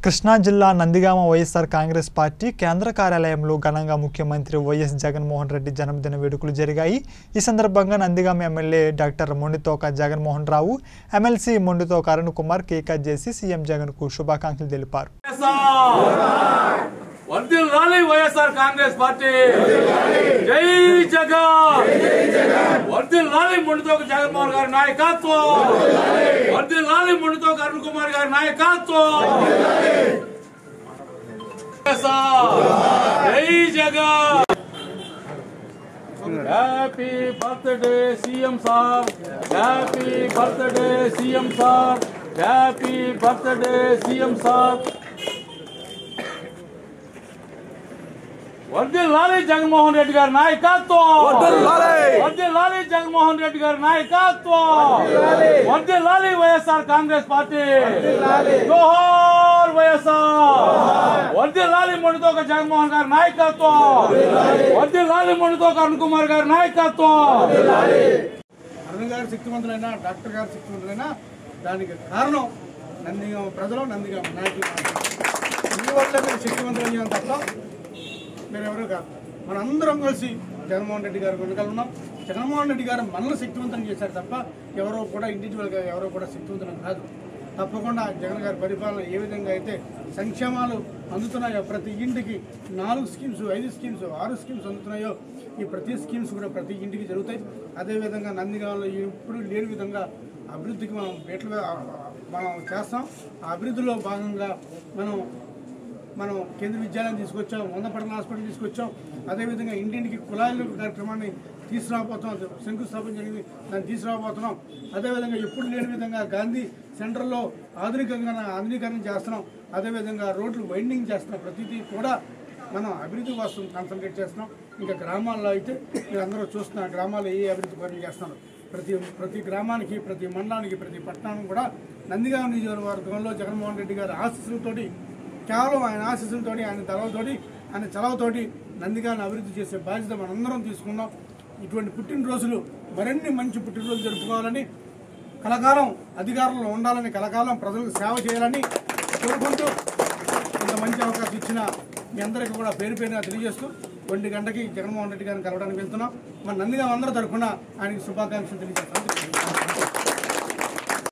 కృష్ణా జిల్లా Nandigama YSR Congress party కేంద్ర కార్యాలయంలో ఘనంగా ముఖ్యమంత్రి వైఎస్ జగన్మోహన్ రెడ్డి జన్మదిన వేడుకలు జరిగాయి ఈ సందర్భంగా Nandigama MLA doctor Monditoka Jaganmohan Rao MLC Monditoka Arun Kumar cake cut చేసి సీఎం జగన్కు శుభాకాంక్షలు తెలిపారు వర్దిల్ రాలి వైఎస్ఆర్ కాంగ్రెస్ పార్టీ జై జగన్ వర్దిల్ రాలి ముందుతోక జగన్మోహన్ గారి నాయకత్వం వర్దిల్ రాలి ముందుతోక అరుణ్ కుమార్ గారి నాయకత్వం వైఎస్ఆర్. జై Jagan happy birthday CM sir happy birthday CM sir happy birthday CM sir వర్దిల్లాలి జగన్మోహన్ రెడ్డి గారి నాయకత్వం వర్దిల్లాలి జగన్మోహన్ రెడ్డి గారి నాయకత్వం వర్దిల్లాలి వైఎస్ఆర్ కాంగ్రెస్ పార్టీ జోహార్ వైఎస్ఆర్ వర్దిల్లాలి ముడితోక జగన్మోహన్ గారి నాయకత్వం వర్దిల్లాలి ముడితోక అరుణ్ కుమార్ గారి నాయకత్వం అరుణ్ గారు శక్తివంతులైనా డాక్టర్ గారు శక్తివంతులైనా దానికి కారణం నందిగామ ప్రజలు నందిగామ నాయకులు మీ వల్ల మీరు శక్తివంతులయ్యాం తప్ప మీరు ఎవరు కాదు మనందరం కలిసి జగన్మోహన్ రెడ్డి గారు వెనకాలన్నాం జగన్మోహన్ రెడ్డి గారు మనల్ని శక్తివంతం చేశారు తప్ప ఎవరో కూడా ఇండివిజువల్గా ఎవరో కూడా శక్తివంతులం కాదు తప్పకుండా జగన్ గారి పరిపాలన ఏ విధంగా అయితే సంక్షేమాలు అందుతున్నాయో ప్రతి ఇంటికి నాలుగు స్కీమ్స్ ఐదు స్కీమ్స్ ఆరు స్కీమ్స్ అందుతున్నాయో ఈ ప్రతి స్కీమ్స్ కూడా ప్రతి ఇంటికి జరుగుతాయి అదేవిధంగా నందిగామలో ఎప్పుడు లేని విధంగా అభివృద్ధికి మనం వేట్ల మనం చేస్తాం ఆ అభివృద్ధిలో భాగంగా మనం మనం కేంద్ర విద్యాలయం తీసుకొచ్చాం వంద పడకల హాస్పిటల్ తీసుకొచ్చాం అదేవిధంగా ఇంటింటికి కుళాయిల కార్యక్రమాన్ని తీసుకురాబోతున్నాం అది శంకుస్థాపన జరిగింది దాన్ని తీసుకురాబోతున్నాం అదేవిధంగా ఎప్పుడు లేని విధంగా గాంధీ సెంటర్లో ఆధునికంగా ఆధునీకరణ చేస్తున్నాం అదేవిధంగా రోడ్లు వైండింగ్ చేస్తున్నాం ప్రతిదీ కూడా మనం అభివృద్ధి కోసం కాన్సన్ట్రేట్ చేస్తున్నాం ఇంకా గ్రామాల్లో అయితే మీరు అందరూ చూస్తున్నారు గ్రామాల్లో ఏ అభివృద్ధి పనులు చేస్తున్నారు ప్రతి ప్రతి గ్రామానికి ప్రతి మండలానికి ప్రతి పట్టణానికి కూడా నందిగామ నియోజకవర్గంలో జగన్మోహన్ రెడ్డి గారి ఆశీస్సులతోటి కేవలం ఆయన ఆశీస్సులతోటి ఆయన దళలతోటి ఆయన చలవతోటి నందిగాన్ని అభివృద్ధి చేసే బాధ్యత మనందరం తీసుకున్నాం ఇటువంటి పుట్టినరోజులు మరిన్ని మంచి పుట్టినరోజులు జరుపుకోవాలని కలకాలం అధికారంలో ఉండాలని కలకాలం ప్రజలకు సేవ చేయాలని కోరుకుంటూ ఇంత మంచి అవకాశం ఇచ్చిన మీ అందరికీ కూడా పేరు పేరుగా తెలియజేస్తూ ఒంటి గంటకి జగన్మోహన్ రెడ్డి గారిని కలవడానికి వెళ్తున్నాం మన నందిగాం అందరూ తరఫున ఆయనకి శుభాకాంక్షలు తెలియజేస్తాం